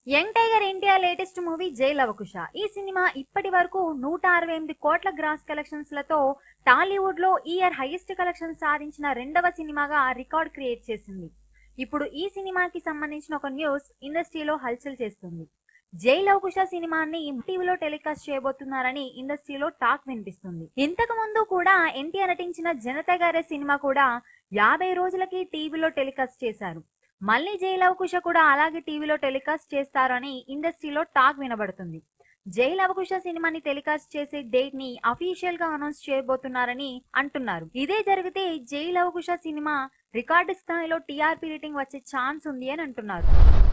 young tiger India latest movie Jai Lavakusa ఈ cinema ఇప్పటి వరకు నూట అరవై ఎనిమిది కోట్ల గ్రాస్ కలెక్షన్స్ లతో టాలీవుడ్ లో ఈ ఇయర్ హైయెస్ట్ కలెక్షన్ సాధించిన రెండవ సినిమాగా రికార్డ్ క్రియేట్ చేసింది ఇప్పుడు ఈ సినిమాకి సంబంధించిన ఒక న్యూస్ ఇండస్ట్రీలో హల్చల్ చేస్తుంది జై లవకుశ సినిమాని టీవీలో టెలికాస్ట్ చేయబోతున్నారని ఇండస్ట్రీలో టాక్ వినిపిస్తుంది ఇంతకు ముందు కూడా ఎన్టీఆర్ నటించిన జనతా గారే సినిమా కూడా యాభై రోజులకి టీవీలో టెలికాస్ట్ చేశారు మళ్ళీ జై లవకుశ కూడా అలాగే టీవీలో టెలికాస్ట్ చేస్తారని ఇండస్ట్రీలో టాక్ వినబడుతుంది జై లవకుశ సినిమాని టెలికాస్ట్ చేసే డేట్ ని అఫీషియల్ గా అనౌన్స్ చేయబోతున్నారని అంటున్నారు ఇదే జరిగితే జై లవకుశ సినిమా రికార్డు స్థాయిలో టీఆర్పీ రేటింగ్ వచ్చే ఛాన్స్ ఉంది అని అంటున్నారు